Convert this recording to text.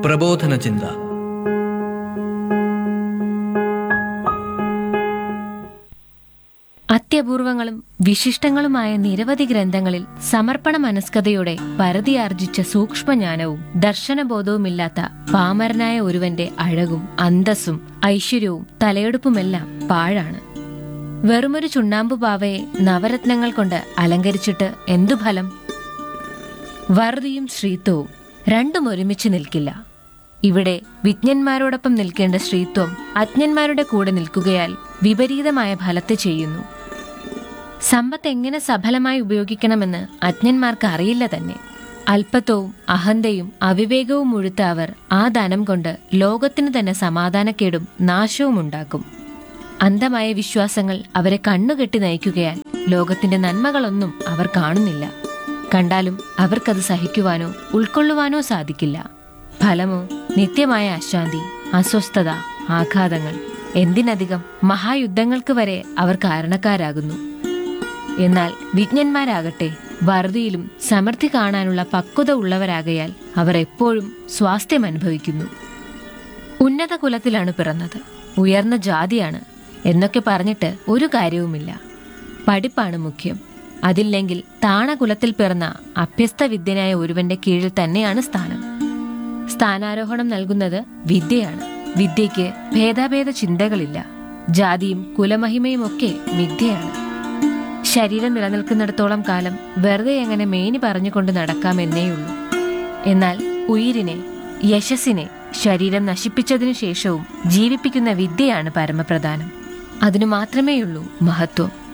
പ്രബോധന ചിന്ത അത്യപൂർവങ്ങളും വിശിഷ്ടങ്ങളുമായ നിരവധി ഗ്രന്ഥങ്ങളിൽ സമർപ്പണ മനസ്കതയോടെ പരതിയാർജിച്ച സൂക്ഷ്മജ്ഞാനവും ദർശനബോധവുമില്ലാത്ത പാമരനായ ഒരുവന്റെ അഴകും അന്തസ്സും ഐശ്വര്യവും തലയെടുപ്പുമെല്ലാം പാഴാണ് വെറുമൊരു ചുണ്ണാമ്പു പാവയെ നവരത്നങ്ങൾ കൊണ്ട് അലങ്കരിച്ചിട്ട് എന്തു ഫലം വറുതിയും ശ്രീത്വവും രണ്ടും ഒരുമിച്ച് നിൽക്കില്ല ഇവിടെ വിജ്ഞന്മാരോടൊപ്പം നിൽക്കേണ്ട ശ്രീത്വം അജ്ഞന്മാരുടെ കൂടെ നിൽക്കുകയാൽ വിപരീതമായ ഫലത്തെ ചെയ്യുന്നു സമ്പത്ത് എങ്ങനെ സഫലമായി ഉപയോഗിക്കണമെന്ന് അജ്ഞന്മാർക്ക് അറിയില്ല തന്നെ അല്പത്വവും അഹന്തയും അവിവേകവും മുഴുത്ത അവർ ആ ധനം കൊണ്ട് ലോകത്തിന് തന്നെ സമാധാനക്കേടും നാശവും ഉണ്ടാക്കും അന്ധമായ വിശ്വാസങ്ങൾ അവരെ കണ്ണുകെട്ടി നയിക്കുകയാൽ ലോകത്തിന്റെ നന്മകളൊന്നും അവർ കാണുന്നില്ല കണ്ടാലും അവർക്കത് സഹിക്കുവാനോ ഉൾക്കൊള്ളുവാനോ സാധിക്കില്ല ഫലമോ നിത്യമായ അശാന്തി അസ്വസ്ഥത ആഘാതങ്ങൾ എന്തിനധികം മഹായുദ്ധങ്ങൾക്ക് വരെ അവർ കാരണക്കാരാകുന്നു എന്നാൽ വിജ്ഞന്മാരാകട്ടെ വറുതിയിലും സമൃദ്ധി കാണാനുള്ള പക്വത ഉള്ളവരാകയാൽ അവർ എപ്പോഴും സ്വാസ്ഥ്യം അനുഭവിക്കുന്നു ഉന്നത കുലത്തിലാണ് പിറന്നത് ഉയർന്ന ജാതിയാണ് എന്നൊക്കെ പറഞ്ഞിട്ട് ഒരു കാര്യവുമില്ല പഠിപ്പാണ് മുഖ്യം അതില്ലെങ്കിൽ താണകുലത്തിൽ പിറന്ന അഭ്യസ്ത വിദ്യനായ ഒരുവന്റെ കീഴിൽ തന്നെയാണ് സ്ഥാനം സ്ഥാനാരോഹണം നൽകുന്നത് വിദ്യയാണ് വിദ്യയ്ക്ക് ഭേദാഭേദ ചിന്തകളില്ല ജാതിയും കുലമഹിമയും ഒക്കെ മിഥ്യയാണ് ശരീരം നിലനിൽക്കുന്നിടത്തോളം കാലം വെറുതെ എങ്ങനെ മേനി പറഞ്ഞുകൊണ്ട് നടക്കാമെന്നേയുള്ളൂ എന്നാൽ ഉയിരിനെ യശസ്സിനെ ശരീരം നശിപ്പിച്ചതിനു ശേഷവും ജീവിപ്പിക്കുന്ന വിദ്യയാണ് പരമപ്രധാനം അതിനു മാത്രമേയുള്ളൂ മഹത്വം